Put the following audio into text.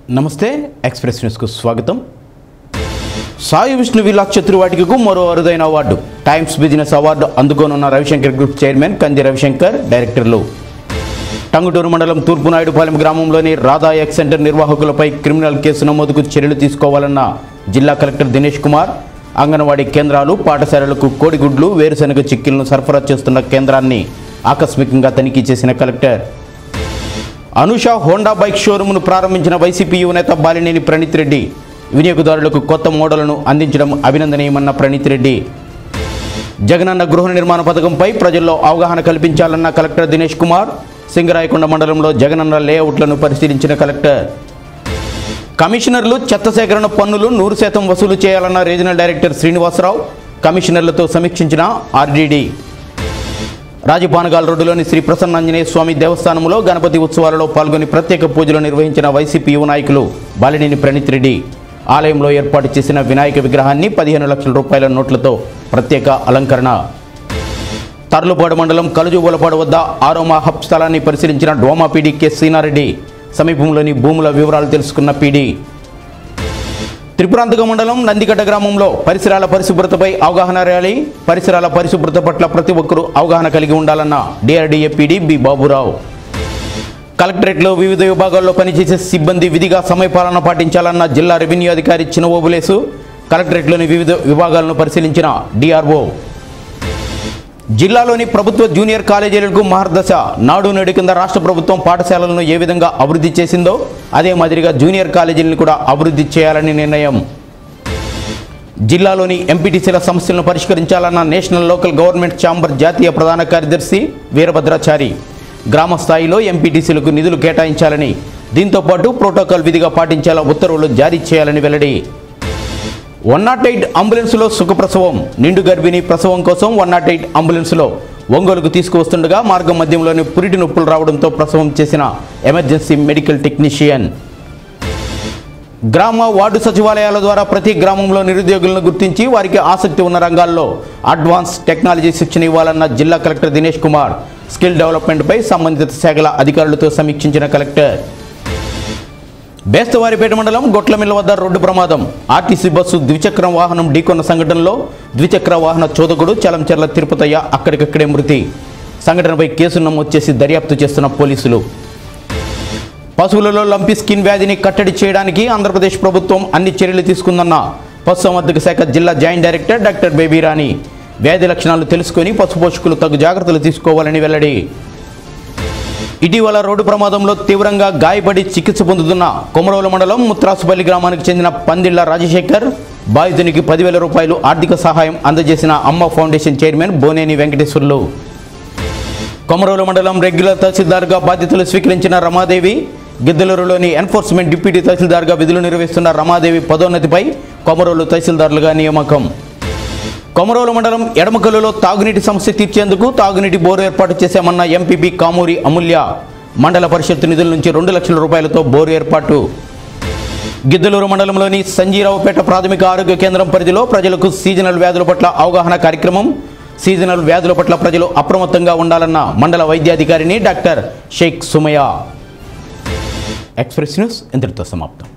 నమస్తే ఎక్స్ప్రెస్ న్యూస్కు స్వాగతం సాయి విష్ణు విలాస్ చతుర్వాటికకు మరో అరుదైన అవార్డు టైమ్స్ బిజినెస్ అవార్డు అందుకోనున్న రవిశంకర్ గ్రూప్ చైర్మన్ కంది రవిశంకర్ డైరెక్టర్లు టంగుటూరు మండలం తూర్పునాయుడుపాలెం గ్రామంలోని రాధా ఎక్స్ సెంటర్ నిర్వాహకులపై క్రిమినల్ కేసు నమోదుకు చర్యలు తీసుకోవాలన్న జిల్లా కలెక్టర్ దినేష్ కుమార్ అంగన్వాడీ కేంద్రాలు పాఠశాలలకు కోడిగుడ్లు వేరుశనగ చిక్కిలను సరఫరా చేస్తున్న కేంద్రాన్ని ఆకస్మికంగా తనిఖీ చేసిన కలెక్టర్ అనుష హోండా బైక్ షోరూమ్ను ప్రారంభించిన వైసీపీ యువనేత బాలినేని ప్రణీత్ రెడ్డి వినియోగదారులకు కొత్త మోడళ్లను అందించడం అభినందనీయమన్న ప్రణీత్ రెడ్డి జగనన్న గృహ నిర్మాణ పథకంపై ప్రజల్లో అవగాహన కల్పించాలన్న కలెక్టర్ దినేష్ కుమార్ సింగరాయకొండ మండలంలో జగనన్న లేఅవుట్లను పరిశీలించిన కలెక్టర్ కమిషనర్లు చెత్త సేకరణ పన్నులు నూరు శాతం వసూలు చేయాలన్న రీజనల్ డైరెక్టర్ శ్రీనివాసరావు కమిషనర్లతో సమీక్షించిన ఆర్డీడీ రాజపానగాల్ రోడ్డులోని శ్రీ ప్రసన్నాంజనేయ స్వామి దేవస్థానంలో గణపతి ఉత్సవాలలో పాల్గొని ప్రత్యేక పూజలు నిర్వహించిన వైసీపీ యువ నాయకులు బాలినేని ప్రణీత్ రెడ్డి ఆలయంలో ఏర్పాటు చేసిన వినాయక విగ్రహాన్ని పదిహేను లక్షల రూపాయల నోట్లతో ప్రత్యేక అలంకరణ తర్లుపాడు మండలం కలుజుబోలపాడు వద్ద ఆరోమా హబ్ స్థలాన్ని పరిశీలించిన డోమా పీడీ కె సీనారెడ్డి సమీపంలోని భూముల వివరాలు తెలుసుకున్న పీడీ త్రిపురాంతక మండలం నందిగడ్డ గ్రామంలో పరిసరాల పరిశుభ్రతపై అవగాహన ర్యాలీ పరిసరాల పరిశుభ్రత పట్ల ప్రతి ఒక్కరూ అవగాహన కలిగి ఉండాలన్న డిఆర్డీఏ పీడీ బి బాబురావు కలెక్టరేట్లో వివిధ విభాగాల్లో పనిచేసే సిబ్బంది విధిగా సమయపాలన పాటించాలన్న జిల్లా రెవెన్యూ అధికారి చినవోబులేసు కలెక్టరేట్లోని వివిధ విభాగాలను పరిశీలించిన డిఆర్ఓ జిల్లాలోని ప్రభుత్వ జూనియర్ కాలేజీలకు మహర్దశ నాడు నేడు కింద రాష్ట్ర ప్రభుత్వం పాఠశాలలను ఏ విధంగా అభివృద్ధి చేసిందో అదే మాదిరిగా జూనియర్ కాలేజీలను కూడా అభివృద్ధి చేయాలని నిర్ణయం జిల్లాలోని ఎంపీటీసీల సమస్యలను పరిష్కరించాలన్న నేషనల్ లోకల్ గవర్నమెంట్ ఛాంబర్ జాతీయ ప్రధాన కార్యదర్శి వీరభద్రాచారి గ్రామ స్థాయిలో ఎంపీటీసీలకు నిధులు కేటాయించాలని దీంతో పాటు ప్రోటోకాల్ విధిగా పాటించేలా ఉత్తర్వులు జారీ చేయాలని వెల్లడి వన్ నాట్ ఎయిట్ అంబులెన్స్లో సుఖప్రసవం నిండు గర్భిణి ప్రసవం కోసం వన్ నాట్ ఎయిట్ అంబులెన్స్లో ఒంగోలుకు తీసుకువస్తుండగా మార్గం మధ్యంలోని పురిటి నొప్పులు రావడంతో ప్రసవం చేసిన ఎమర్జెన్సీ మెడికల్ టెక్నీషియన్ గ్రామ వార్డు సచివాలయాల ద్వారా ప్రతి గ్రామంలో నిరుద్యోగులను గుర్తించి వారికి ఆసక్తి ఉన్న రంగాల్లో అడ్వాన్స్ టెక్నాలజీ శిక్షణ ఇవ్వాలన్న జిల్లా కలెక్టర్ దినేష్ కుమార్ స్కిల్ డెవలప్మెంట్పై సంబంధిత శాఖల అధికారులతో సమీక్షించిన కలెక్టర్ బేస్తవారిపేట మండలం గొట్లమిల్ల వద్ద రోడ్డు ప్రమాదం ఆర్టీసీ బస్సు ద్విచక్ర వాహనం ఢీకొన్న సంఘటనలో ద్విచక్ర వాహన చోదకుడు చలంచెర్ల తిరుపతయ్య అక్కడికక్కడే మృతి సంఘటనపై కేసు నమోదు చేసి దర్యాప్తు చేస్తున్న పోలీసులు పశువులలో లంపి స్కిన్ వ్యాధిని కట్టడి చేయడానికి ఆంధ్రప్రదేశ్ ప్రభుత్వం అన్ని చర్యలు తీసుకుందన్న పశుసంవర్ధక శాఖ జిల్లా జాయింట్ డైరెక్టర్ డాక్టర్ బేబీరాణి వ్యాధి లక్షణాలు తెలుసుకొని పశు పోషకులు తగు జాగ్రత్తలు తీసుకోవాలని వెల్లడి ఇటీవల రోడ్డు ప్రమాదంలో తీవ్రంగా గాయపడి చికిత్స పొందుతున్న కొమరోలు మండలం ముత్రాసుపల్లి గ్రామానికి చెందిన పందిళ్ల రాజశేఖర్ బాధితునికి పదివేల రూపాయలు ఆర్థిక సహాయం అందజేసిన అమ్మ ఫౌండేషన్ చైర్మన్ బోనేని వెంకటేశ్వర్లు కొమరోలు మండలం రెగ్యులర్ తహసీల్దార్గా బాధ్యతలు స్వీకరించిన రమాదేవి గిద్దలూరులోని ఎన్ఫోర్స్మెంట్ డిప్యూటీ తహసీల్దార్గా విధులు నిర్వహిస్తున్న రమాదేవి పదోన్నతిపై కొమరోలు తహసీల్దార్లుగా నియామకం కొమరోలు మండలం ఎడమకల్లులో తాగునీటి సమస్య తీర్చేందుకు తాగునీటి బోరు ఏర్పాటు చేశామన్న ఎంపీపీ కామూరి అమూల్య మండల పరిషత్ నిధుల నుంచి రెండు లక్షల రూపాయలతో బోరు ఏర్పాటు గిద్దలూరు మండలంలోని సంజీరావుపేట ప్రాథమిక ఆరోగ్య కేంద్రం పరిధిలో ప్రజలకు సీజనల్ వ్యాధుల పట్ల అవగాహన కార్యక్రమం సీజనల్ వ్యాధుల పట్ల ప్రజలు అప్రమత్తంగా ఉండాలన్న మండల వైద్యాధికారిని doctor Sheikh Sumaya express news ఇంతటితో సమాప్తం